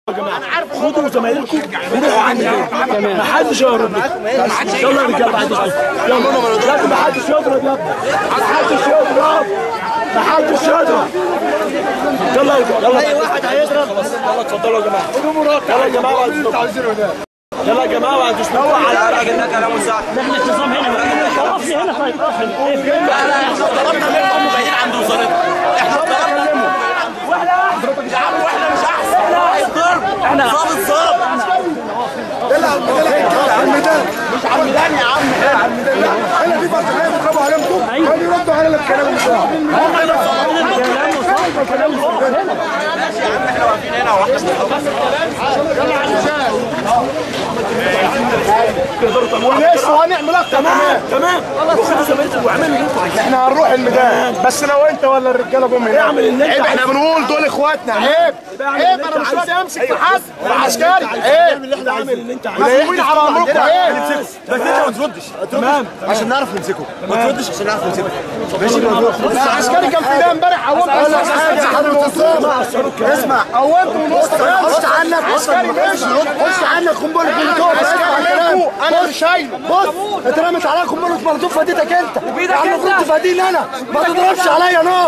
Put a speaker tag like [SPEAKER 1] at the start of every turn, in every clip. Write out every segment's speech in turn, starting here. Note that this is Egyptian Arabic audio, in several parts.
[SPEAKER 1] يا جماعه خدوا زمايلكم وروحوا عني ما حدش يهرب لكم يلا يا رجاله بعد اذنكم يلا لازم ما حدش يضرب يا ابني ما حدش يضرب ما حدش يضرب يلا يا رجاله يلا اي واحد هيضرب يلا اتفضلوا يا جماعه يلا يا جماعه بعد اذنكم يلا يا جماعه بعد اذنكم
[SPEAKER 2] على راجل كلام مساعد
[SPEAKER 3] احنا النظام هنا اقف لي هنا طيب اقف هنا
[SPEAKER 2] لا لا احنا ضربنا منهم بعيد عن وزارتنا احنا ضربنا يا عم واحنا مش احسن الضرب احنا ضابط ضرب
[SPEAKER 1] عم ده
[SPEAKER 2] مش عمدان يا عم
[SPEAKER 1] انا في فتره بيضربوا عليكم قالوا يردوا علينا الكلام ده
[SPEAKER 2] هم اللي مصممين
[SPEAKER 3] كلام وصف كلام وصف هنا
[SPEAKER 2] ماشي يا عم احنا واقفين هنا واحنا
[SPEAKER 1] ولسه هنعمل اكتر تمام تمام خدوا زمايلكم واعملوا اللي انتوا عايزينه احنا هنروح الميدان بس لو انت ولا الرجاله جم هنا اعمل اللي انت
[SPEAKER 4] عيب احنا بنقول دول اخواتنا عيب عيب انا مش راضي امسك في حد انا عسكري عيب
[SPEAKER 1] اللي احنا عامل اللي انت عايزه
[SPEAKER 4] مسؤولين على امركم عيب
[SPEAKER 1] بس انت ما تردش تمام
[SPEAKER 4] عشان نعرف نمسكه ما تردش عشان نعرف نمسكه ماشي عسكري كان في ده امبارح قومت اسمع قومت من وسط خش عنك عسكري ماشي خش عنك قنبله مولوتوف اسمع كلام انا مش شايل بص اترمت عليا قنبله مولوتوف في ايدك انت يعني المفروض تفاديني انا ما تضربش عليا نار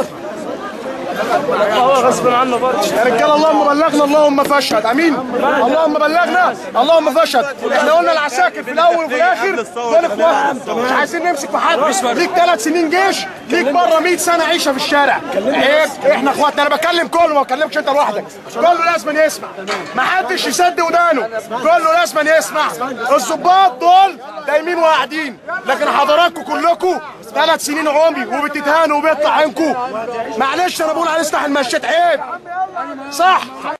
[SPEAKER 1] غصب عنه برضه
[SPEAKER 4] يا رجال اللهم بلغنا اللهم فاشهد امين اللهم بلغنا اللهم فاشهد احنا قلنا العساكر في الاول وفي الاخر دول اخواتنا مش عايزين نمسك في حد ليك ثلاث سنين جيش ليك بره 100 سنه عيشه في الشارع عيب احنا اخواتنا انا بكلم كله ما بكلمكش انت لوحدك كله لازم يسمع ما حدش يسد ودانه كله لازم يسمع الظباط دول دايمين وقاعدين لكن حضراتكم كلكم ثلاث سنين عمري وبتتهانوا وبيطلع عينكم معلش انا بقول على سلاح المشيت عيب صح